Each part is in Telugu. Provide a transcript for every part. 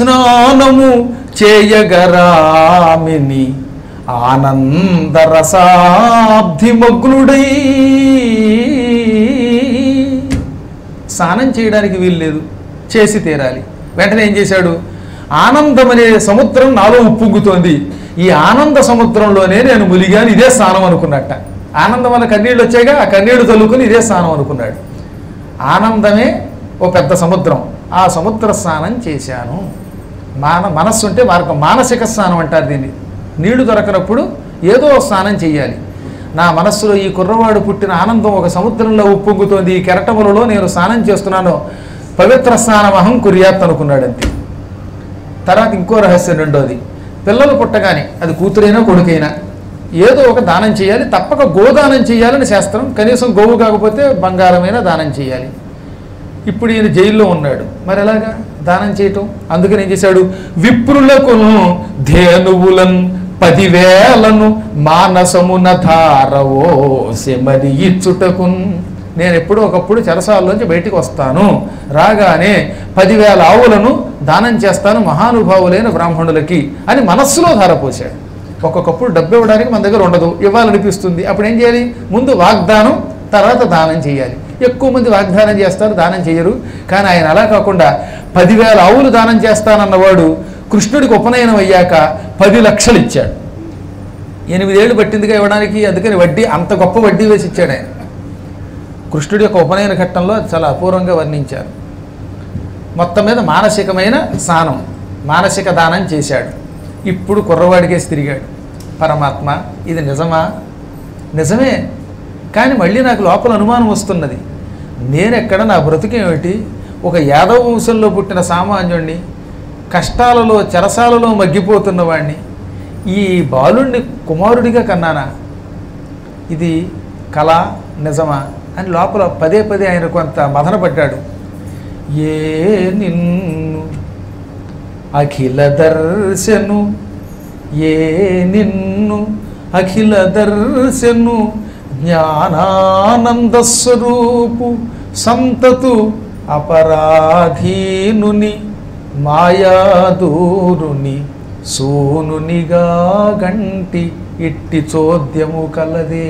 స్నానము చేయగరామిని ఆనందరసాబ్ధిమగ్నుడై స్నానం చేయడానికి వీల్లేదు చేసి తీరాలి వెంటనే ఏం చేశాడు ఆనందం అనే సముద్రం నాలో ఉప్పొంగుతోంది ఈ ఆనంద సముద్రంలోనే నేను ములిగాను ఇదే స్నానం అనుకున్నట్ట ఆనందం వల్ల కన్నీళ్ళు వచ్చాయిగా ఆ కన్నీళ్లు తల్లుకుని ఇదే స్నానం అనుకున్నాడు ఆనందమే ఓ పెద్ద సముద్రం ఆ సముద్ర స్నానం చేశాను మాన మనస్సు ఉంటే మార్గం మానసిక స్నానం అంటారు దీన్ని నీళ్లు దొరకనప్పుడు ఏదో ఒక స్నానం చేయాలి నా మనస్సులో ఈ కుర్రవాడు పుట్టిన ఆనందం ఒక సముద్రంలో ఉప్పొంగుతోంది ఈ కెరటములలో నేను స్నానం చేస్తున్నాను పవిత్ర స్నానం అహం కుర్యాత్ అనుకున్నాడు అంతే తర్వాత ఇంకో రహస్యం రెండోది పిల్లలు పుట్టగానే అది కూతురైనా కొడుకైనా ఏదో ఒక దానం చేయాలి తప్పక గోదానం చేయాలని శాస్త్రం కనీసం గోవు కాకపోతే బంగారమైన దానం చేయాలి ఇప్పుడు ఈయన జైల్లో ఉన్నాడు మరి ఎలాగా దానం చేయటం అందుకని ఏం చేశాడు విప్రులకును ధేనువులను పదివేలను మానసమున ధారవో సెమరి ఇచ్చుటకున్ నేను ఎప్పుడో ఒకప్పుడు చెరసాలలోంచి బయటికి వస్తాను రాగానే పదివేల ఆవులను దానం చేస్తాను మహానుభావులైన బ్రాహ్మణులకి అని మనస్సులో ధారపోశాడు ఒక్కొక్కప్పుడు డబ్బు ఇవ్వడానికి మన దగ్గర ఉండదు ఇవ్వాలనిపిస్తుంది అప్పుడు ఏం చేయాలి ముందు వాగ్దానం తర్వాత దానం చేయాలి ఎక్కువ మంది వాగ్దానం చేస్తారు దానం చేయరు కానీ ఆయన అలా కాకుండా పదివేల ఆవులు దానం చేస్తానన్నవాడు కృష్ణుడికి ఉపనయనం అయ్యాక పది లక్షలు ఇచ్చాడు ఎనిమిదేళ్ళు పట్టిందిగా ఇవ్వడానికి అందుకని వడ్డీ అంత గొప్ప వడ్డీ వేసి ఇచ్చాడు ఆయన కృష్ణుడి యొక్క ఉపనయన ఘట్టంలో చాలా అపూర్వంగా వర్ణించారు మొత్తం మీద మానసికమైన స్నానం మానసిక దానం చేశాడు ఇప్పుడు కుర్రవాడికేసి తిరిగాడు పరమాత్మ ఇది నిజమా నిజమే కానీ మళ్ళీ నాకు లోపల అనుమానం వస్తున్నది నేనెక్కడ నా బ్రతుకేమిటి ఒక యాదవ వంశంలో పుట్టిన సామాన్యుణ్ణి కష్టాలలో చెరసాలలో మగ్గిపోతున్న వాడిని ఈ బాలుణ్ణి కుమారుడిగా కన్నానా ఇది కళ నిజమా అని లోపల పదే పదే ఆయన కొంత మదనపడ్డాడు ఏ నిన్ను అఖిల దర్శను ఏ నిన్ను అఖిల దర్శను జ్ఞానానంద స్వరూపు సంతతు అపరాధీనుని మాయాదూరుని సూనునిగా గంటి ఇట్టి చోద్యము కలదే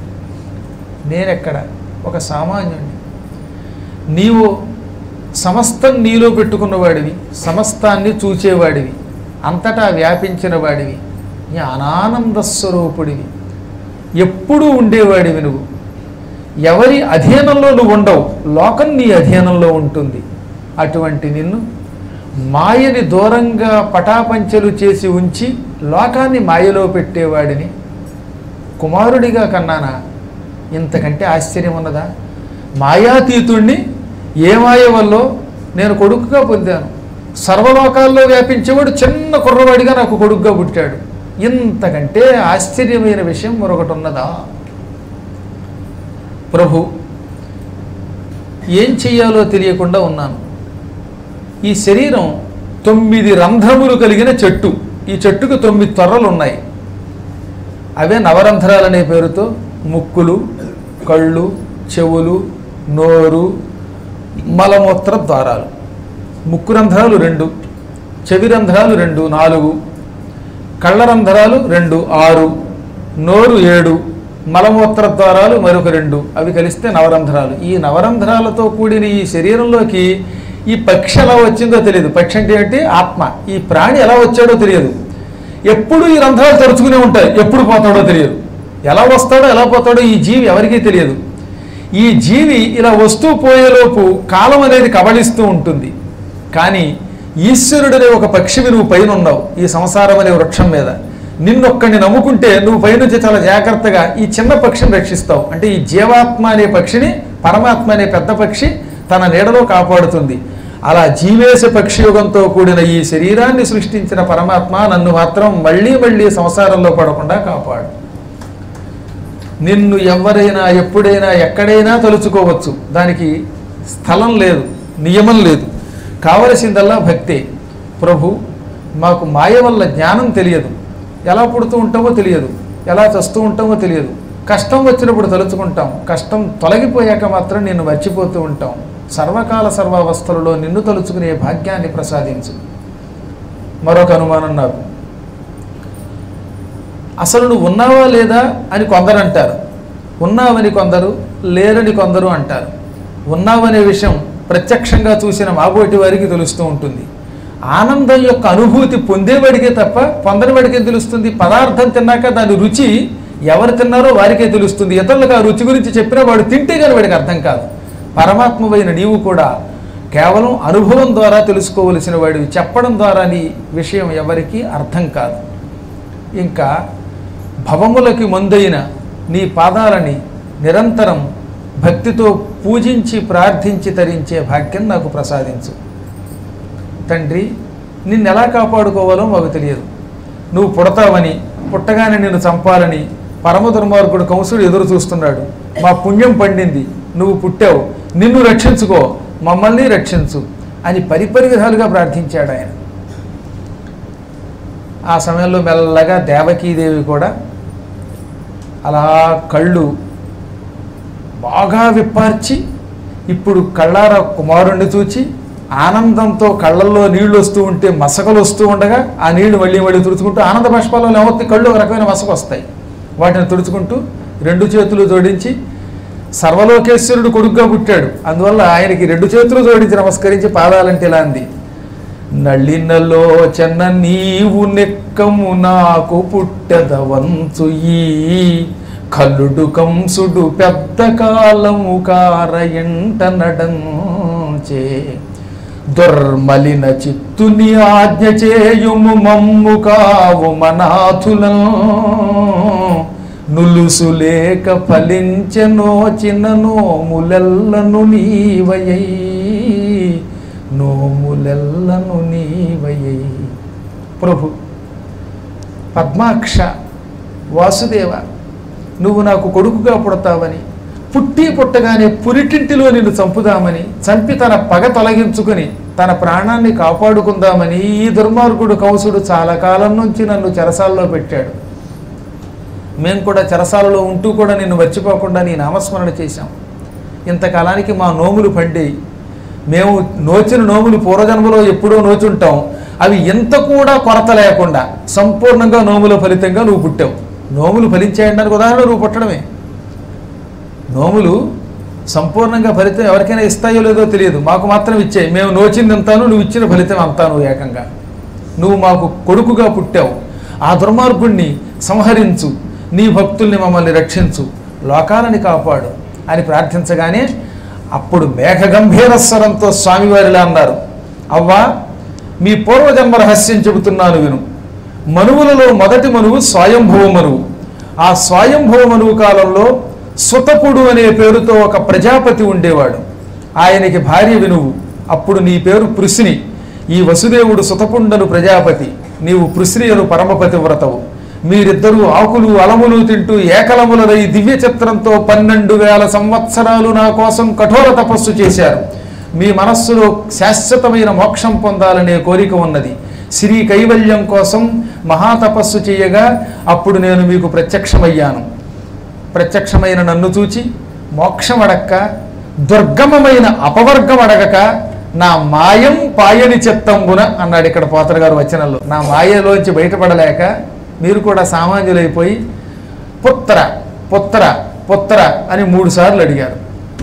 నేనెక్కడ ఒక సామాన్యుడిని నీవు సమస్తం నీలో పెట్టుకున్నవాడివి సమస్తాన్ని చూచేవాడివి అంతటా వ్యాపించిన వాడివి జ్ఞానానంద స్వరూపుడివి ఎప్పుడూ ఉండేవాడివి నువ్వు ఎవరి అధీనంలో నువ్వు ఉండవు లోకం నీ అధీనంలో ఉంటుంది అటువంటి నిన్ను మాయని దూరంగా పటాపంచలు చేసి ఉంచి లోకాన్ని మాయలో పెట్టేవాడిని కుమారుడిగా కన్నానా ఇంతకంటే ఆశ్చర్యం ఉన్నదా మాయాతీతుణ్ణి ఏ మాయ వల్ల నేను కొడుకుగా పొందాను సర్వలోకాల్లో వ్యాపించేవాడు చిన్న కుర్రవాడిగా నాకు కొడుకుగా పుట్టాడు ఇంతకంటే ఆశ్చర్యమైన విషయం మరొకటి ఉన్నదా ప్రభు ఏం చెయ్యాలో తెలియకుండా ఉన్నాను ఈ శరీరం తొమ్మిది రంధ్రములు కలిగిన చెట్టు ఈ చెట్టుకు తొమ్మిది తొర్రలు ఉన్నాయి అవే నవరంధ్రాలనే పేరుతో ముక్కులు కళ్ళు చెవులు నోరు మలమూత్ర ద్వారాలు ముక్కు రంధ్రాలు రెండు చెవి రంధ్రాలు రెండు నాలుగు కళ్ళ రంధ్రాలు రెండు ఆరు నోరు ఏడు మలమూత్ర ద్వారాలు మరొక రెండు అవి కలిస్తే నవరంధ్రాలు ఈ నవరంధ్రాలతో కూడిన ఈ శరీరంలోకి ఈ పక్షి ఎలా వచ్చిందో తెలియదు పక్షి అంటే ఏంటి ఆత్మ ఈ ప్రాణి ఎలా వచ్చాడో తెలియదు ఎప్పుడు ఈ రంధ్రాలు తెరుచుకునే ఉంటాయి ఎప్పుడు పోతాడో తెలియదు ఎలా వస్తాడో ఎలా పోతాడో ఈ జీవి ఎవరికీ తెలియదు ఈ జీవి ఇలా వస్తూ పోయేలోపు కాలం అనేది కబళిస్తూ ఉంటుంది కానీ ఈశ్వరుడనే ఒక పక్షివి నువ్వు పైన ఉన్నావు ఈ సంసారం అనే వృక్షం మీద నిన్నొక్కడిని నమ్ముకుంటే నువ్వు పైనుంచి చాలా జాగ్రత్తగా ఈ చిన్న పక్షిని రక్షిస్తావు అంటే ఈ జీవాత్మ అనే పక్షిని పరమాత్మ అనే పెద్ద పక్షి తన నీడలో కాపాడుతుంది అలా జీవేశ పక్షియుగంతో కూడిన ఈ శరీరాన్ని సృష్టించిన పరమాత్మ నన్ను మాత్రం మళ్ళీ మళ్ళీ సంసారంలో పడకుండా కాపాడు నిన్ను ఎవరైనా ఎప్పుడైనా ఎక్కడైనా తలుచుకోవచ్చు దానికి స్థలం లేదు నియమం లేదు కావలసిందల్లా భక్తే ప్రభు మాకు మాయ వల్ల జ్ఞానం తెలియదు ఎలా పుడుతూ ఉంటామో తెలియదు ఎలా చస్తూ ఉంటామో తెలియదు కష్టం వచ్చినప్పుడు తలుచుకుంటాం కష్టం తొలగిపోయాక మాత్రం నిన్ను మర్చిపోతూ ఉంటాం సర్వకాల సర్వావస్థలలో నిన్ను తలుచుకునే భాగ్యాన్ని ప్రసాదించు మరొక అనుమానం నాకు అసలు నువ్వు ఉన్నావా లేదా అని కొందరు అంటారు ఉన్నావని కొందరు లేరని కొందరు అంటారు ఉన్నావనే విషయం ప్రత్యక్షంగా చూసిన మాబోటి వారికి తెలుస్తూ ఉంటుంది ఆనందం యొక్క అనుభూతి పొందేవాడికే తప్ప పొందనివాడికే తెలుస్తుంది పదార్థం తిన్నాక దాని రుచి ఎవరు తిన్నారో వారికే తెలుస్తుంది ఇతరులకు ఆ రుచి గురించి చెప్పినా వాడు తింటే కానీ వాడికి అర్థం కాదు పరమాత్మవైన నీవు కూడా కేవలం అనుభవం ద్వారా తెలుసుకోవలసిన వాడివి చెప్పడం ద్వారా నీ విషయం ఎవరికీ అర్థం కాదు ఇంకా భవములకి మందైన నీ పాదాలని నిరంతరం భక్తితో పూజించి ప్రార్థించి తరించే భాగ్యం నాకు ప్రసాదించు తండ్రి నిన్ను ఎలా కాపాడుకోవాలో మాకు తెలియదు నువ్వు పుడతావని పుట్టగానే నిన్ను చంపాలని పరమ దుర్మార్గుడు కంసుడు ఎదురు చూస్తున్నాడు మా పుణ్యం పండింది నువ్వు పుట్టావు నిన్ను రక్షించుకో మమ్మల్ని రక్షించు అని పరిపరి విధాలుగా ప్రార్థించాడు ఆయన ఆ సమయంలో మెల్లగా దేవకీదేవి కూడా అలా కళ్ళు బాగా విప్పార్చి ఇప్పుడు కళ్ళార కుమారుణ్ణి చూచి ఆనందంతో కళ్ళల్లో నీళ్లు వస్తూ ఉంటే మసకలు వస్తూ ఉండగా ఆ నీళ్లు మళ్ళీ మళ్ళీ తుడుచుకుంటూ ఆనంద బాష్పాలలో ఏమవుతాయి కళ్ళు ఒక రకమైన మసక వస్తాయి వాటిని తుడుచుకుంటూ రెండు చేతులు జోడించి సర్వలోకేశ్వరుడు కొడుకుగా పుట్టాడు అందువల్ల ఆయనకి రెండు చేతులు జోడించి నమస్కరించి పాదాలంటే ఇలా అంది నళినలో చెన్న నీవు నెక్కము నాకు పుట్టెదవంచు ఈ కల్లుడు కంసుడు పెద్ద కాలము కారయంట నడంచే దుర్మలిన చిత్తుని ఆజ్ఞ చేయుము మమ్ము కావు మనాథులం నులుసు లేక ఫలించెనోచిన నోములెల్లను నీవయై నోములెల్లను నీవయై ప్రభు పద్మాక్ష వాసుదేవ నువ్వు నాకు కొడుకుగా పుడతావని పుట్టి పుట్టగానే పురిటింటిలో నిన్ను చంపుదామని చంపి తన పగ తొలగించుకుని తన ప్రాణాన్ని కాపాడుకుందామని ఈ దుర్మార్గుడు కంసుడు చాలా కాలం నుంచి నన్ను చెరసాల్లో పెట్టాడు మేము కూడా చెరసాలలో ఉంటూ కూడా నిన్ను మర్చిపోకుండా నీ నామస్మరణ చేశాం ఇంతకాలానికి మా నోములు పండేయి మేము నోచిన నోములు పూర్వజన్మలో ఎప్పుడో నోచుంటాం అవి ఎంత కూడా కొరత లేకుండా సంపూర్ణంగా నోముల ఫలితంగా నువ్వు పుట్టావు నోములు ఫలించాయడానికి ఉదాహరణ నువ్వు పుట్టడమే నోములు సంపూర్ణంగా ఫలితం ఎవరికైనా ఇస్తాయో లేదో తెలియదు మాకు మాత్రం ఇచ్చాయి మేము నోచింది అంతాను నువ్వు ఇచ్చిన ఫలితం అంతాను ఏకంగా నువ్వు మాకు కొడుకుగా పుట్టావు ఆ దుర్మార్గుణ్ణి సంహరించు నీ భక్తుల్ని మమ్మల్ని రక్షించు లోకాలని కాపాడు అని ప్రార్థించగానే అప్పుడు మేఘగంభీర స్వరంతో స్వామివారిలా అన్నారు అవ్వా మీ పూర్వజన్మ రహస్యం చెబుతున్నాను విను మనువులలో మొదటి మనువు స్వయంభవ మనువు ఆ స్వయంభవ మనువు కాలంలో సుతపుడు అనే పేరుతో ఒక ప్రజాపతి ఉండేవాడు ఆయనకి భార్య వినువు అప్పుడు నీ పేరు పృశ్ని ఈ వసుదేవుడు సుతపుండను ప్రజాపతి నీవు పృశ్నియను పరమపతి వ్రతవు మీరిద్దరూ ఆకులు అలములు తింటూ ఏకలములదై దివ్య చిత్రంతో పన్నెండు వేల సంవత్సరాలు నా కోసం కఠోర తపస్సు చేశారు మీ మనస్సులో శాశ్వతమైన మోక్షం పొందాలనే కోరిక ఉన్నది శ్రీ కైవల్యం కోసం మహాతపస్సు చేయగా అప్పుడు నేను మీకు ప్రత్యక్షమయ్యాను ప్రత్యక్షమైన నన్ను చూచి మోక్షం అడక్క దుర్గమమైన అపవర్గం అడగక నా మాయం పాయని చిత్తంబున అన్నాడు ఇక్కడ పోతర గారు వచనంలో నా మాయలోంచి బయటపడలేక మీరు కూడా సామాన్యులైపోయి పుత్ర పుత్ర పుత్ర అని మూడు సార్లు అడిగారు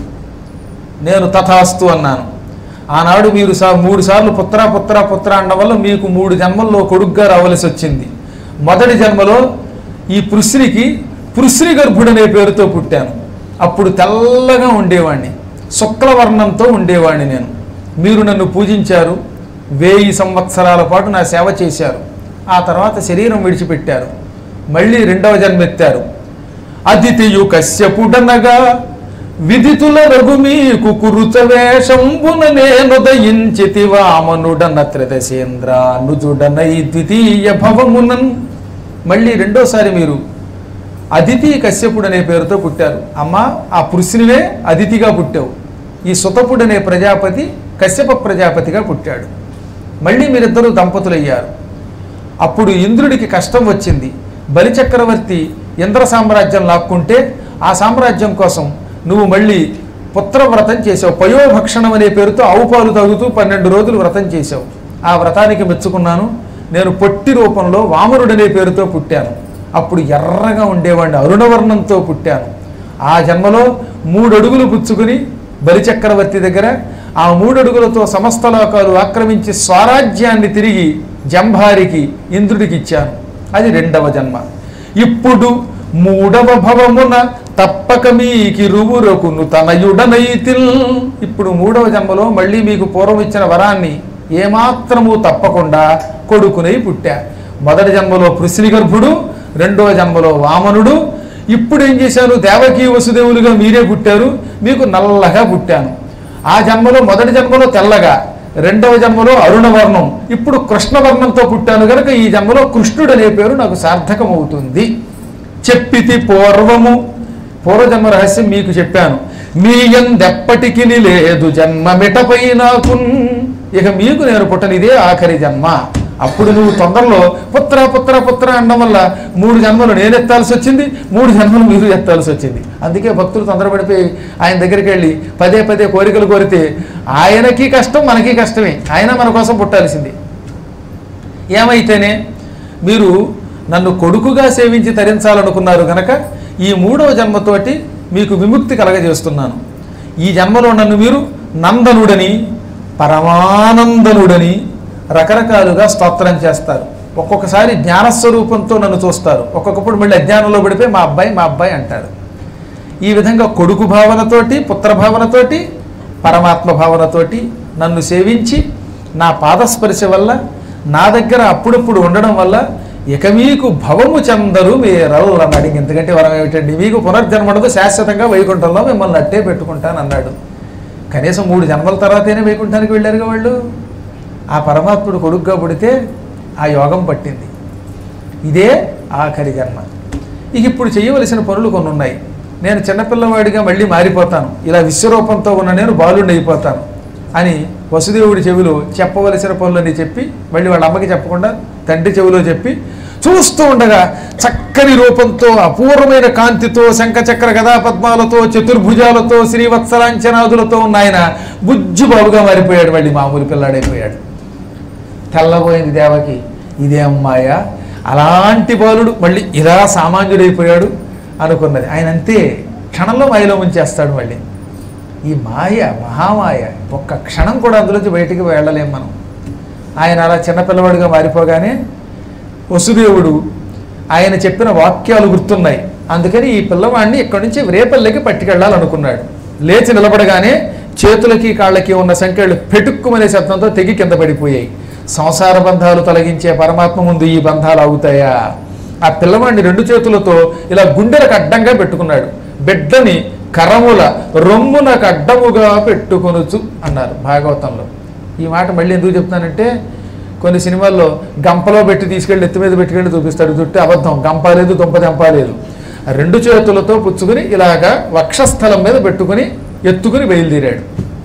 నేను తథాస్తు అన్నాను ఆనాడు మీరు సా మూడు సార్లు పుత్ర పుత్ర పుత్ర అనడం వల్ల మీకు మూడు జన్మల్లో కొడుగ్గా రావలసి వచ్చింది మొదటి జన్మలో ఈ పృశ్నికి పృశ్ని గర్భుడనే పేరుతో పుట్టాను అప్పుడు తెల్లగా ఉండేవాణ్ణి శుక్లవర్ణంతో ఉండేవాణ్ణి నేను మీరు నన్ను పూజించారు వేయి సంవత్సరాల పాటు నా సేవ చేశారు ఆ తర్వాత శరీరం విడిచిపెట్టారు మళ్ళీ రెండవ జన్మెత్తారు అదితియు కశ్యపుడనగా విదితుల రఘు మీకు కురుచ వేషంబున నేను దయించితి వామనుడన త్రిదశేంద్ర నుజుడనై ద్వితీయ భవమునన్ మళ్ళీ రెండోసారి మీరు అదితి కశ్యపుడు అనే పేరుతో పుట్టారు అమ్మ ఆ పురుషునివే అదితిగా పుట్టావు ఈ సుతపుడు అనే ప్రజాపతి కశ్యప ప్రజాపతిగా పుట్టాడు మళ్ళీ మీరిద్దరూ దంపతులయ్యారు అప్పుడు ఇంద్రుడికి కష్టం వచ్చింది బలిచక్రవర్తి ఇంద్ర సామ్రాజ్యం లాక్కుంటే ఆ సామ్రాజ్యం కోసం నువ్వు మళ్ళీ పుత్రవ్రతం చేసావు పయోభక్షణం అనే పేరుతో ఆవు పాలు తాగుతూ పన్నెండు రోజులు వ్రతం చేసావు ఆ వ్రతానికి మెచ్చుకున్నాను నేను పొట్టి రూపంలో వామనుడనే పేరుతో పుట్టాను అప్పుడు ఎర్రగా ఉండేవాడిని అరుణవర్ణంతో పుట్టాను ఆ జన్మలో మూడు అడుగులు పుచ్చుకుని బలిచక్రవర్తి దగ్గర ఆ మూడు అడుగులతో సమస్త లోకాలు ఆక్రమించి స్వరాజ్యాన్ని తిరిగి జంభారికి ఇంద్రుడికి ఇచ్చాను అది రెండవ జన్మ ఇప్పుడు మూడవ భవమున తప్పక మీకిరువురకును తనయుడనైతిల్ ఇప్పుడు మూడవ జన్మలో మళ్ళీ మీకు పూర్వం ఇచ్చిన వరాన్ని ఏమాత్రము తప్పకుండా కొడుకునై పుట్టా మొదటి జన్మలో పృశ్ని గర్భుడు రెండవ జన్మలో వామనుడు ఇప్పుడు ఏం చేశాను దేవకీ వసుదేవులుగా మీరే పుట్టారు మీకు నల్లగా పుట్టాను ఆ జన్మలో మొదటి జన్మలో తెల్లగా రెండవ జన్మలో అరుణవర్ణం ఇప్పుడు కృష్ణవర్ణంతో పుట్టాను గనక ఈ జన్మలో కృష్ణుడు అనే పేరు నాకు సార్థకమవుతుంది చెప్పితి పూర్వము పూర్వజన్మ రహస్యం మీకు చెప్పాను మీ ఎందెప్పటికి లేదు జన్మ మిటపై నాకు ఇక మీకు నేను పుట్టను ఇదే ఆఖరి జన్మ అప్పుడు నువ్వు తొందరలో పుత్ర పుత్ర పుత్ర అనడం వల్ల మూడు జన్మలు నేను ఎత్తాల్సి వచ్చింది మూడు జన్మలు మీరు ఎత్తాల్సి వచ్చింది అందుకే భక్తులు తొందరపడిపోయి ఆయన దగ్గరికి వెళ్ళి పదే పదే కోరికలు కోరితే ఆయనకి కష్టం మనకి కష్టమే ఆయన మన కోసం పుట్టాల్సింది ఏమైతేనే మీరు నన్ను కొడుకుగా సేవించి తరించాలనుకున్నారు గనక ఈ మూడవ జన్మతోటి మీకు విముక్తి కలగజేస్తున్నాను ఈ జన్మలో నన్ను మీరు నందనుడని పరమానందనుడని రకరకాలుగా స్తోత్రం చేస్తారు ఒక్కొక్కసారి జ్ఞానస్వరూపంతో నన్ను చూస్తారు ఒక్కొక్కప్పుడు మళ్ళీ అజ్ఞానంలో పడిపోయి మా అబ్బాయి మా అబ్బాయి అంటారు ఈ విధంగా కొడుకు భావనతోటి పుత్ర భావనతోటి పరమాత్మ భావనతోటి నన్ను సేవించి నా పాదస్పర్శ వల్ల నా దగ్గర అప్పుడప్పుడు ఉండడం వల్ల ఇక మీకు భవము చెందరు మీరల్ అన్నాడు ఇంక ఎందుకంటే వరం ఏమిటండి మీకు పునర్జన్మడదు శాశ్వతంగా వైకుంఠంలో మిమ్మల్ని అట్టే పెట్టుకుంటాను అన్నాడు కనీసం మూడు జన్మల తర్వాతనే వైకుంఠానికి వెళ్ళారుగా వాళ్ళు ఆ పరమాత్ముడు కొడుకుగా పుడితే ఆ యోగం పట్టింది ఇదే ఆఖరి జన్మ ఇక ఇప్పుడు చేయవలసిన పనులు కొన్ని ఉన్నాయి నేను చిన్నపిల్లవాడిగా మళ్ళీ మారిపోతాను ఇలా విశ్వరూపంతో ఉన్న నేను బాలుడిని అయిపోతాను అని వసుదేవుడి చెవిలో చెప్పవలసిన పనులని చెప్పి మళ్ళీ వాళ్ళ అమ్మకి చెప్పకుండా తండ్రి చెవిలో చెప్పి చూస్తూ ఉండగా చక్కని రూపంతో అపూర్వమైన కాంతితో శంఖచక్ర గదా పద్మాలతో చతుర్భుజాలతో శ్రీవత్సలాంచనాదులతో ఉన్న ఆయన బుజ్జు బాబుగా మారిపోయాడు మళ్ళీ మామూలు పిల్లాడైపోయాడు తెల్లబోయింది దేవకి ఇదే అమ్మాయ అలాంటి బాలుడు మళ్ళీ ఇలా సామాన్యుడైపోయాడు అనుకున్నది ఆయన అంతే క్షణంలో మాయలో ముంచేస్తాడు మళ్ళీ ఈ మాయ మహామాయ ఒక్క క్షణం కూడా అందులోంచి బయటికి వెళ్ళలేం మనం ఆయన అలా చిన్నపిల్లవాడిగా మారిపోగానే వసుదేవుడు ఆయన చెప్పిన వాక్యాలు గుర్తున్నాయి అందుకని ఈ పిల్లవాడిని ఇక్కడి నుంచి రేపల్లెకి పట్టుకెళ్ళాలనుకున్నాడు లేచి నిలబడగానే చేతులకి కాళ్ళకి ఉన్న సంఖ్యలు పెటుక్కుమనే శబ్దంతో తెగి కింద పడిపోయాయి సంసార బంధాలు తొలగించే పరమాత్మ ముందు ఈ బంధాలు ఆగుతాయా ఆ పిల్లవాడిని రెండు చేతులతో ఇలా గుండెలకు అడ్డంగా పెట్టుకున్నాడు బిడ్డని కరముల రొమ్మునకు అడ్డముగా పెట్టుకొనుచు అన్నారు భాగవతంలో ఈ మాట మళ్ళీ ఎందుకు చెప్తానంటే కొన్ని సినిమాల్లో గంపలో పెట్టి తీసుకెళ్ళి ఎత్తి మీద పెట్టుకెళ్ళి చూపిస్తాడు చుట్టూ అబద్ధం గంప లేదు దుంప దెంప లేదు ఆ రెండు చేతులతో పుచ్చుకుని ఇలాగా వక్షస్థలం మీద పెట్టుకుని ఎత్తుకుని బయలుదేరాడు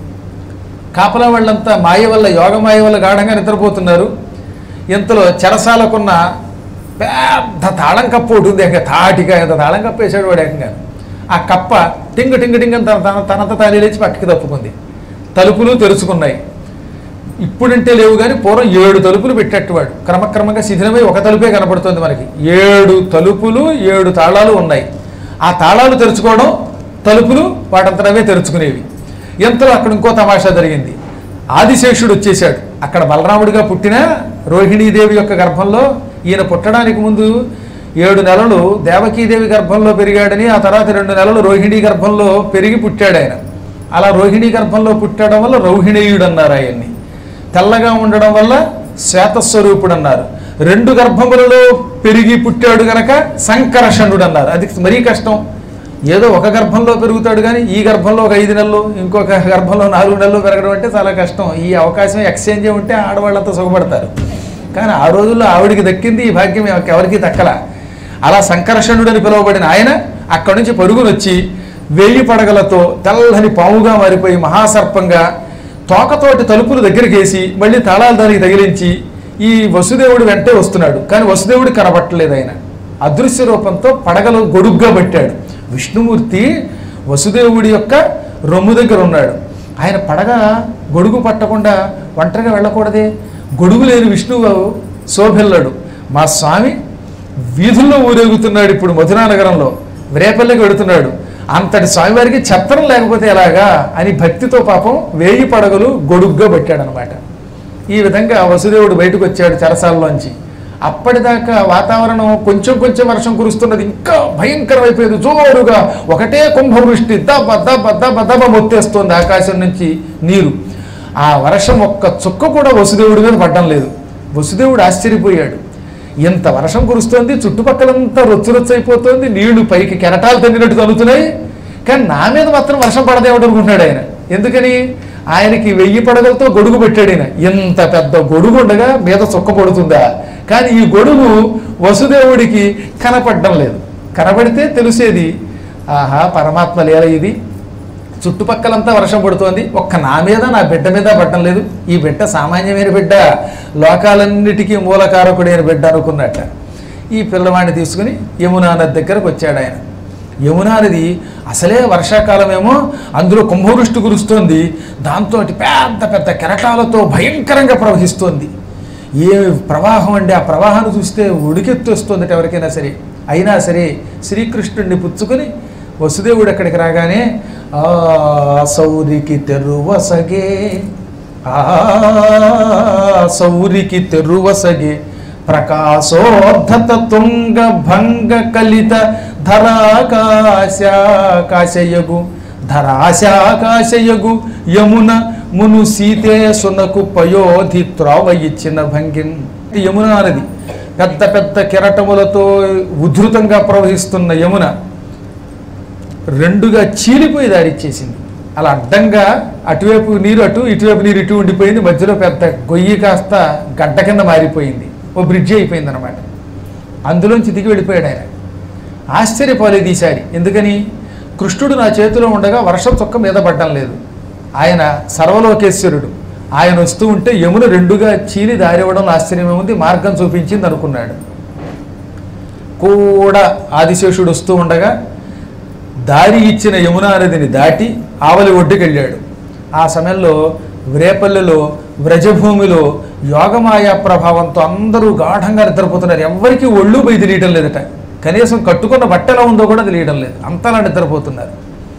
కాపలా వాళ్ళంతా మాయ వల్ల యోగ మాయ వల్ల గాఢంగా నిద్రపోతున్నారు ఇంతలో చెరసాలకున్న పెద్ద తాళం కప్ప ఒకటి ఉంది ఇంకా తాటిగా ఇంత తాళం కప్ప వేసాడు వాడు ఏకంగా ఆ కప్ప టింగ్ టింగ్ టింగ్ అని తన తన తనంత తానే లేచి పక్కకి తప్పుకుంది తలుపులు తెరుచుకున్నాయి ఇప్పుడంటే లేవు కానీ పూర్వం ఏడు తలుపులు పెట్టేట్టువాడు క్రమక్రమంగా శిథిలమై ఒక తలుపే కనపడుతుంది మనకి ఏడు తలుపులు ఏడు తాళాలు ఉన్నాయి ఆ తాళాలు తెరుచుకోవడం తలుపులు వాటంతటవే తెరుచుకునేవి ఎంతలో అక్కడ ఇంకో తమాషా జరిగింది ఆదిశేషుడు వచ్చేసాడు అక్కడ బలరాముడిగా పుట్టిన రోహిణీదేవి యొక్క గర్భంలో ఈయన పుట్టడానికి ముందు ఏడు నెలలు దేవకీదేవి గర్భంలో పెరిగాడని ఆ తర్వాత రెండు నెలలు రోహిణీ గర్భంలో పెరిగి పుట్టాడు ఆయన అలా రోహిణీ గర్భంలో పుట్టడం వల్ల రౌహిణీయుడు అన్నారు ఆయన్ని తెల్లగా ఉండడం వల్ల శ్వేతస్వరూపుడు అన్నారు రెండు గర్భములలో పెరిగి పుట్టాడు గనక సంకర్షణుడు అన్నారు అది మరీ కష్టం ఏదో ఒక గర్భంలో పెరుగుతాడు కానీ ఈ గర్భంలో ఒక ఐదు నెలలు ఇంకొక గర్భంలో నాలుగు నెలలు పెరగడం అంటే చాలా కష్టం ఈ అవకాశం ఎక్స్చేంజ్ ఉంటే ఆడవాళ్ళంతా సుఖపడతారు కానీ ఆ రోజుల్లో ఆవిడికి దక్కింది ఈ భాగ్యం ఎవరికి దక్కల అలా సంకర్షణుడని పిలువబడిన ఆయన అక్కడి నుంచి పరుగునొచ్చి వేయి పడగలతో తెల్లని పావుగా మారిపోయి మహాసర్పంగా తోకతోటి తలుపులు దగ్గరికి వేసి మళ్ళీ తాళాలు దానికి తగిలించి ఈ వసుదేవుడు వెంటే వస్తున్నాడు కానీ వసుదేవుడు కనబట్టలేదు ఆయన అదృశ్య రూపంతో పడగలు గొడుగ్గా పెట్టాడు విష్ణుమూర్తి వసుదేవుడి యొక్క రొమ్ము దగ్గర ఉన్నాడు ఆయన పడగ గొడుగు పట్టకుండా ఒంటరిగా వెళ్ళకూడదే గొడుగు లేని విష్ణువు శోభిల్లడు మా స్వామి వీధుల్లో ఊరేగుతున్నాడు ఇప్పుడు మధురా నగరంలో రేపల్లికి వెడుతున్నాడు అంతటి స్వామివారికి ఛత్రం లేకపోతే ఎలాగా అని భక్తితో పాపం వేయి పడగలు గొడుగ్గా పెట్టాడనమాట ఈ విధంగా వసుదేవుడు బయటకు వచ్చాడు చెరసాలలోంచి అప్పటిదాకా వాతావరణం కొంచెం కొంచెం వర్షం కురుస్తున్నది ఇంకా భయంకరమైపోయింది జోరుగా ఒకటే కుంభవృష్టి దబ్బ దబ్బ దబ్బ దబ్బ మొత్తేస్తోంది ఆకాశం నుంచి నీరు ఆ వర్షం ఒక్క చుక్క కూడా వసుదేవుడి మీద పడ్డం లేదు వసుదేవుడు ఆశ్చర్యపోయాడు ఇంత వర్షం కురుస్తోంది చుట్టుపక్కలంతా రొచ్చు రొచ్చు అయిపోతుంది నీళ్లు పైకి కెరటాలు తగ్గినట్టు తగులుతున్నాయి కానీ నా మీద మాత్రం వర్షం పడదేమిటి అనుకుంటున్నాడు ఆయన ఎందుకని ఆయనకి వెయ్యి పడగలతో గొడుగు పెట్టాడు ఆయన ఇంత పెద్ద గొడుగు ఉండగా మీద చుక్క పడుతుందా కానీ ఈ గొడుగు వసుదేవుడికి కనపడడం లేదు కనపడితే తెలిసేది ఆహా పరమాత్మ లేల ఇది చుట్టుపక్కలంతా వర్షం పడుతోంది ఒక్క నా మీద నా బిడ్డ మీద పడడం లేదు ఈ బిడ్డ సామాన్యమైన బిడ్డ లోకాలన్నిటికీ మూలకారకుడైన బిడ్డ అనుకున్నట్ట ఈ పిల్లవాడిని తీసుకుని యమునా నది దగ్గరకు వచ్చాడు ఆయన యమునా నది అసలే వర్షాకాలమేమో అందులో కుంభవృష్టి కురుస్తోంది దాంతో పెద్ద పెద్ద కెరటాలతో భయంకరంగా ప్రవహిస్తోంది ఏ ప్రవాహం అండి ఆ ప్రవాహాన్ని చూస్తే ఉడికెత్తొస్తుంది ఎవరికైనా సరే అయినా సరే శ్రీకృష్ణుడిని పుచ్చుకొని వసుదేవుడు అక్కడికి రాగానే ఆ సౌరికి తెరువసగే ఆ సౌరికి తెరువసగే ప్రకాశోద్ధత తుంగ భంగ కలిత ధరాకాశాకాశయగు ధరాశాకాశయగు యమున మును సీతేసునకు పయోధి త్రోవ ఇచ్చిన భంగిన్ ఈ యమున నది పెద్ద పెద్ద కెరటములతో ఉధృతంగా ప్రవహిస్తున్న యమున రెండుగా చీలిపోయి దారిచ్చేసింది అలా అడ్డంగా అటువైపు నీరు అటు ఇటువైపు నీరు ఇటు ఉండిపోయింది మధ్యలో పెద్ద గొయ్యి కాస్త గడ్డ కింద మారిపోయింది ఓ బ్రిడ్జి అయిపోయింది అనమాట అందులోంచి దిగి వెళ్ళిపోయాడు ఆయన ఆశ్చర్యపోలేదు ఈసారి ఎందుకని కృష్ణుడు నా చేతిలో ఉండగా వర్షం చొక్క మీద పడ్డం లేదు ఆయన సర్వలోకేశ్వరుడు ఆయన వస్తూ ఉంటే యమున రెండుగా చీలి దారివ్వడంలో ఆశ్చర్యమే ఉంది మార్గం చూపించింది అనుకున్నాడు కూడా ఆదిశేషుడు వస్తూ ఉండగా దారి ఇచ్చిన యమునా నదిని దాటి ఆవలి ఒడ్డుకి వెళ్ళాడు ఆ సమయంలో రేపల్లెలో వ్రజభూమిలో యోగమాయా ప్రభావంతో అందరూ గాఢంగా నిద్రపోతున్నారు ఎవ్వరికీ ఒళ్ళు పోయి తెలియటం లేదట కనీసం కట్టుకున్న బట్ట ఎలా ఉందో కూడా తెలియడం లేదు అంతలా నిద్రపోతున్నారు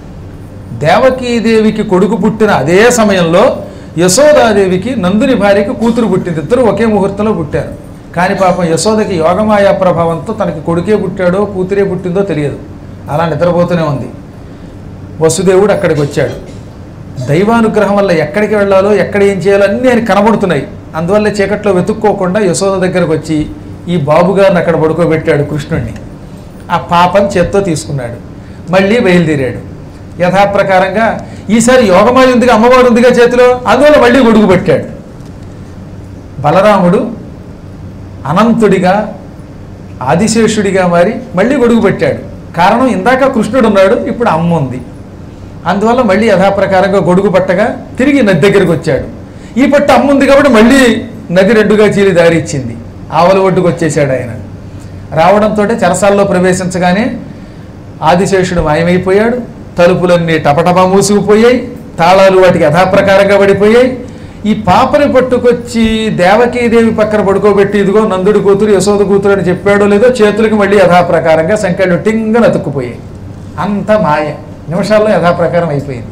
దేవకీదేవికి కొడుకు పుట్టిన అదే సమయంలో యశోదాదేవికి నందుని భార్యకి కూతురు పుట్టింది ఇద్దరు ఒకే ముహూర్తంలో పుట్టారు కానీ పాపం యశోదకి యోగమాయా ప్రభావంతో తనకి కొడుకే పుట్టాడో కూతురే పుట్టిందో తెలియదు అలా నిద్రపోతూనే ఉంది వసుదేవుడు అక్కడికి వచ్చాడు దైవానుగ్రహం వల్ల ఎక్కడికి వెళ్ళాలో ఎక్కడ ఏం చేయాలో అన్నీ ఆయన కనబడుతున్నాయి అందువల్ల చీకట్లో వెతుక్కోకుండా యశోద దగ్గరకు వచ్చి ఈ బాబుగారిని అక్కడ పడుకోబెట్టాడు కృష్ణుణ్ణి ఆ పాపం చేత్తో తీసుకున్నాడు మళ్ళీ బయలుదేరాడు యథాప్రకారంగా ఈసారి యోగమాయ ఉందిగా అమ్మవారు ఉందిగా చేతిలో అందువల్ల మళ్ళీ గొడుగు పెట్టాడు బలరాముడు అనంతుడిగా ఆదిశేషుడిగా మారి మళ్ళీ గొడుగు పెట్టాడు కారణం ఇందాక కృష్ణుడు ఉన్నాడు ఇప్పుడు అమ్మ ఉంది అందువల్ల మళ్ళీ యథాప్రకారంగా గొడుగు పట్టగా తిరిగి నది దగ్గరికి వచ్చాడు ఈ పట్టు అమ్మ ఉంది కాబట్టి మళ్ళీ నది రెండుగా చీలి దారి ఇచ్చింది ఆవల ఒడ్డుకు వచ్చేసాడు ఆయన రావడంతో చెరసాల్లో ప్రవేశించగానే ఆదిశేషుడు మాయమైపోయాడు తలుపులన్నీ టపటపా మూసుకుపోయాయి తాళాలు వాటికి యథాప్రకారంగా పడిపోయాయి ఈ పాపని పట్టుకొచ్చి దేవకీదేవి పక్కన పడుకోబెట్టి ఇదిగో నందుడి కూతురు యశోద కూతురు అని చెప్పాడో లేదో చేతులకి మళ్ళీ యథాప్రకారంగా సంఖ్యలు టింగ అతుక్కుపోయాయి అంత మాయ నిమిషాల్లో యథాప్రకారం అయిపోయింది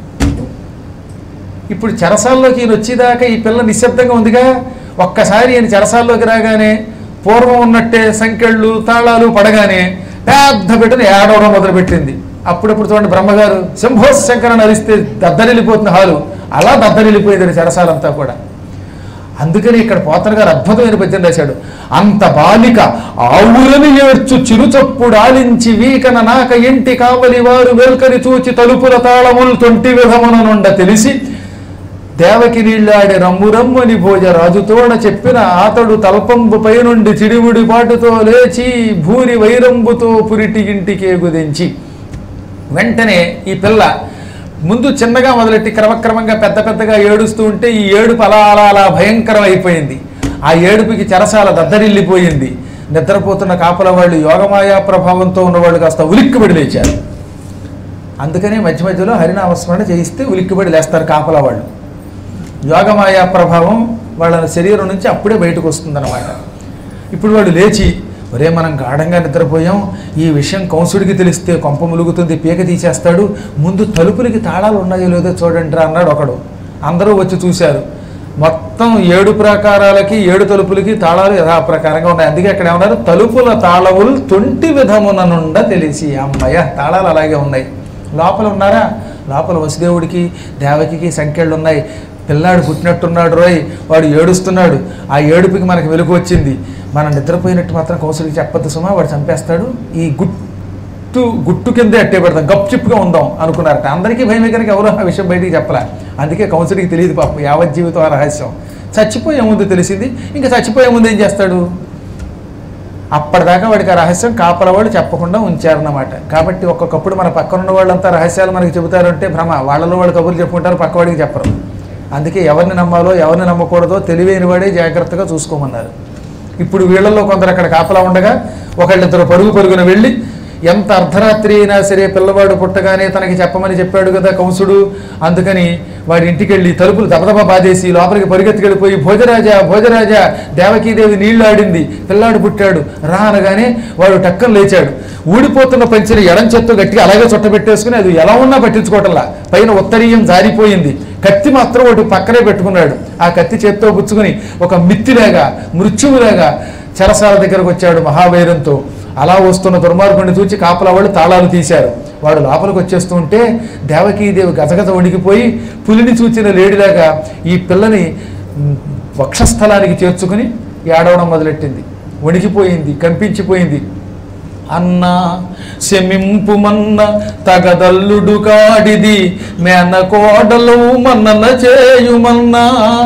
ఇప్పుడు చెరసాల్లోకి ఈయన వచ్చేదాకా ఈ పిల్ల నిశ్శబ్దంగా ఉందిగా ఒక్కసారి ఈయన చెరసాల్లోకి రాగానే పూర్వం ఉన్నట్టే సంఖ్యళ్ళు తాళాలు పడగానే పెద్ద బిడ్డను ఏడవడం మొదలుపెట్టింది అప్పుడప్పుడు చూడండి బ్రహ్మగారు శంభో శంకరని అరిస్తే దద్దరిల్లిపోతుంది హాలు అలా దద్దరిల్లిపోయింది చెరసాలంతా కూడా అందుకని ఇక్కడ పోతన గారు అద్భుతమైన పద్యం రాశాడు అంత బాలిక ఆవులని ఏడ్చు చిరుచప్పుడు ఆలించి వీకన నాక ఇంటి కావలి వారు వెల్కని చూచి తలుపుల తాళములు తొంటి విధమున నుండ తెలిసి దేవకి నీళ్ళాడి రమ్ము రమ్మని భోజ రాజుతోడ చెప్పిన ఆతడు తల్పంబు పైనుండి చిడిముడి పాటుతో లేచి భూరి వైరంబుతో పురిటి ఇంటికి గుదించి వెంటనే ఈ పిల్ల ముందు చిన్నగా మొదలెట్టి క్రమక్రమంగా పెద్ద పెద్దగా ఏడుస్తూ ఉంటే ఈ ఏడుపు అలా అలా అలా భయంకరం అయిపోయింది ఆ ఏడుపుకి చెరసాల దద్దరిల్లిపోయింది నిద్రపోతున్న కాపల వాళ్ళు యోగమాయా ప్రభావంతో ఉన్నవాళ్ళు కాస్త ఉలిక్కిబడి లేచారు అందుకనే మధ్య మధ్యలో హరినామస్మరణ చేయిస్తే ఉలిక్కిబడి లేస్తారు కాపల వాళ్ళు యోగమాయా ప్రభావం వాళ్ళ శరీరం నుంచి అప్పుడే బయటకు వస్తుందన్నమాట ఇప్పుడు వాడు లేచి ఒరే మనం గాఢంగా నిద్రపోయాం ఈ విషయం కంసుడికి తెలిస్తే కొంప ములుగుతుంది పీక తీసేస్తాడు ముందు తలుపులకి తాళాలు ఉన్నాయో లేదో చూడండి రా అన్నాడు ఒకడు అందరూ వచ్చి చూశారు మొత్తం ఏడు ప్రాకారాలకి ఏడు తలుపులకి తాళాలు యథాప్రకారంగా ఉన్నాయి అందుకే అక్కడ ఏమన్నారు తలుపుల తాళవులు తొంటి విధమున నుండ తెలిసి అమ్మయ్య తాళాలు అలాగే ఉన్నాయి లోపల ఉన్నారా లోపల వసుదేవుడికి దేవకికి సంఖ్యలు ఉన్నాయి పిల్లాడు పుట్టినట్టున్నాడు రోయ్ వాడు ఏడుస్తున్నాడు ఆ ఏడుపుకి మనకి వెలుగు వచ్చింది మనం నిద్రపోయినట్టు మాత్రం కౌశలికి చెప్పద్దు సుమా వాడు చంపేస్తాడు ఈ గుట్టు గుట్టు కిందే అట్టే పెడతాం గప్చిప్గా ఉందాం అనుకున్నారట అందరికీ భయమే కనుక ఎవరో ఆ విషయం బయటికి చెప్పలే అందుకే కౌన్సిలింగ్ తెలియదు పాపం యావత్ జీవితం ఆ రహస్యం చచ్చిపోయే ముందు తెలిసింది ఇంకా చచ్చిపోయే ముందు ఏం చేస్తాడు అప్పటిదాకా వాడికి ఆ రహస్యం కాపలవాడు చెప్పకుండా ఉంచారన్నమాట కాబట్టి ఒక్కొక్కప్పుడు మన పక్కన ఉన్న వాళ్ళంతా రహస్యాలు మనకి చెబుతారంటే భ్రమ వాళ్ళలో వాళ్ళు కబుర్లు చెప్పుకుంటారు పక్కవాడికి చెప్పరు అందుకే ఎవరిని నమ్మాలో ఎవరిని నమ్మకూడదో తెలివైన వాడే జాగ్రత్తగా చూసుకోమన్నారు ఇప్పుడు వీళ్ళల్లో కొందరు అక్కడ కాపలా ఉండగా ఒకళ్ళిద్దరు పరుగు పరుగున వెళ్ళి ఎంత అర్ధరాత్రి అయినా సరే పిల్లవాడు పుట్టగానే తనకి చెప్పమని చెప్పాడు కదా కంసుడు అందుకని వాడి ఇంటికి వెళ్ళి తలుపులు దబదబా బాధేసి లోపలికి పరిగెత్తుకెళ్ళిపోయి భోజరాజా భోజరాజా దేవకీదేవి నీళ్లు ఆడింది పిల్లాడు పుట్టాడు రా అనగానే వాడు టక్కన లేచాడు ఊడిపోతున్న పంచిని ఎడం చెత్తు గట్టిగా అలాగే చుట్టబెట్టేసుకుని అది ఎలా ఉన్నా పట్టించుకోవటంలా పైన ఉత్తరీయం జారిపోయింది కత్తి మాత్రం ఒకటి పక్కనే పెట్టుకున్నాడు ఆ కత్తి చేత్తో పుచ్చుకుని ఒక మిత్తిలాగా మృత్యువులాగా చెరసాల దగ్గరకు వచ్చాడు మహావైరంతో అలా వస్తున్న దుర్మార్గుడిని చూచి కాపలా వాళ్ళు తాళాలు తీశారు వాడు లోపలికి వచ్చేస్తూ ఉంటే దేవకీదేవి గజగజ వణికిపోయి పులిని చూచిన లేడిలాగా ఈ పిల్లని మ్, వక్షస్థలానికి చేర్చుకుని ఏడవడం మొదలెట్టింది వణికిపోయింది కంపించిపోయింది అన్న శమింపుమన్న తగదల్లుడు కాడిది మేన కోడలు మన్నన చేయుమన్నా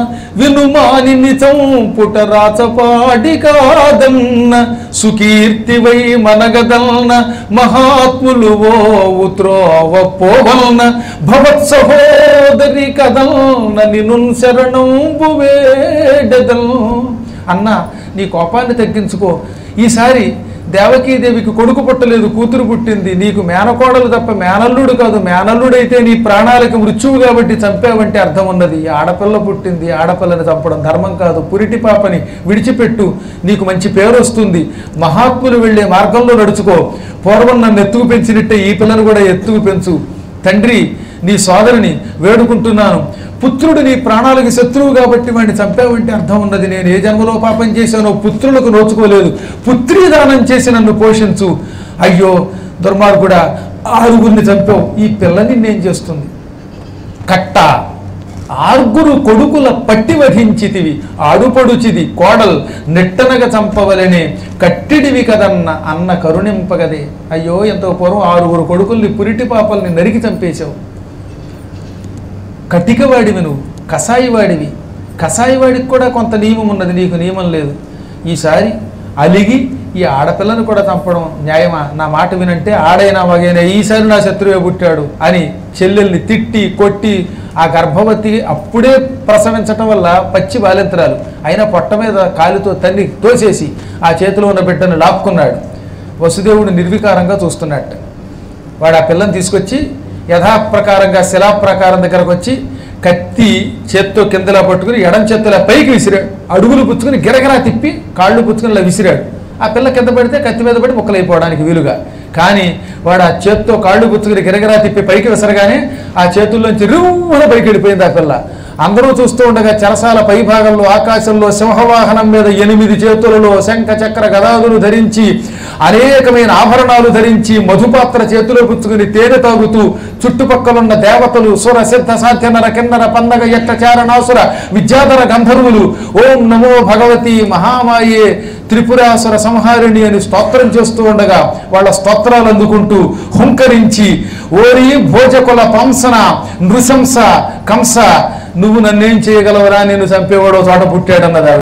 వినుమాని చంపుట రాచపాడి కాదన్న సుకీర్తివై మనగదల్న మహాత్ములు ఓ ఉత్రోవ పోవల్న భవత్ సహోదరి కదల్న నిను శరణంబు వేడదల్ అన్న నీ కోపాన్ని తగ్గించుకో ఈసారి దేవకీదేవికి కొడుకు పుట్టలేదు కూతురు పుట్టింది నీకు మేనకోడలు తప్ప మేనల్లుడు కాదు మేనల్లుడైతే నీ ప్రాణాలకు మృత్యువు కాబట్టి చంపావంటే అర్థం ఉన్నది ఆడపిల్ల పుట్టింది ఆడపిల్లని చంపడం ధర్మం కాదు పురిటి పాపని విడిచిపెట్టు నీకు మంచి పేరు వస్తుంది మహాత్ములు వెళ్ళే మార్గంలో నడుచుకో పూర్వం నన్ను ఎత్తుకు పెంచినట్టే ఈ పిల్లను కూడా ఎత్తుకు పెంచు తండ్రి నీ సోదరిని వేడుకుంటున్నాను పుత్రుడు నీ ప్రాణాలకు శత్రువు కాబట్టి వాడిని చంపావంటే అర్థం ఉన్నది నేను ఏ జన్మలో పాపం చేశానో పుత్రులకు నోచుకోలేదు పుత్రీ దానం చేసి నన్ను పోషించు అయ్యో దుర్మార్గుడా ఆరుగురిని చంపావు ఈ పిల్ల నిన్నేం చేస్తుంది కట్ట ఆరుగురు కొడుకుల పట్టి వహించితివి ఆడుపడుచిది కోడల్ నెట్టనగా చంపవలనే కట్టిడివి కదన్న అన్న కరుణింపగదే అయ్యో ఎంతో పూర్వం ఆరుగురు కొడుకుల్ని పురిటి పాపల్ని నరికి చంపేశావు కటికవాడివి నువ్వు కసాయివాడివి కసాయివాడికి కూడా కొంత నియమం ఉన్నది నీకు నియమం లేదు ఈసారి అలిగి ఈ ఆడపిల్లను కూడా చంపడం న్యాయమా నా మాట వినంటే ఆడైనా మగైనా ఈసారి నా శత్రువే పుట్టాడు అని చెల్లెల్ని తిట్టి కొట్టి ఆ గర్భవతి అప్పుడే ప్రసవించటం వల్ల పచ్చి బాలింతరాలు అయినా పొట్ట మీద కాలుతో తల్లి తోసేసి ఆ చేతిలో ఉన్న బిడ్డను లాక్కున్నాడు వసుదేవుడు నిర్వికారంగా చూస్తున్నట్ట వాడు ఆ పిల్లని తీసుకొచ్చి యథాప్రకారంగా శిలాప్రకారం దగ్గరకు వచ్చి కత్తి చేత్తో కిందలా పట్టుకుని ఎడం చేత్తులా పైకి విసిరాడు అడుగులు పుచ్చుకుని గిరగిరా తిప్పి కాళ్ళు పుచ్చుకుని ఇలా విసిరాడు ఆ పిల్ల కింద పడితే కత్తి మీద పడి ముక్కలైపోవడానికి వీలుగా కానీ వాడు ఆ చేత్తో కాళ్ళు పుచ్చుకుని గిరగిరా తిప్పి పైకి విసరగానే ఆ చేతుల్లోంచి రువ్వున పైకి వెళ్ళిపోయింది ఆ పిల్ల అందరూ చూస్తూ ఉండగా చెరసాల పై భాగంలో ఆకాశంలో సింహవాహనం మీద ఎనిమిది చేతులలో శంఖ చక్ర గదాదులు ధరించి అనేకమైన ఆభరణాలు ధరించి మధుపాత్ర చేతిలో పుచ్చుకుని తేనె తాగుతూ చుట్టుపక్కలున్న దేవతలు సుర సిద్ధ సాధ్య నర కిన్నర పందగ ఎట్ట చారణాసుర విద్యాధర గంధర్వులు ఓం నమో భగవతి మహామాయే త్రిపురాసుర సంహారిణి అని స్తోత్రం చేస్తూ ఉండగా వాళ్ళ స్తోత్రాలు అందుకుంటూ హుంకరించి ఓరి భోజకుల పంసన నృశంస కంస నువ్వు నన్నేం చేయగలవరా నేను చంపేవాడో చోట పుట్టాడన్నదా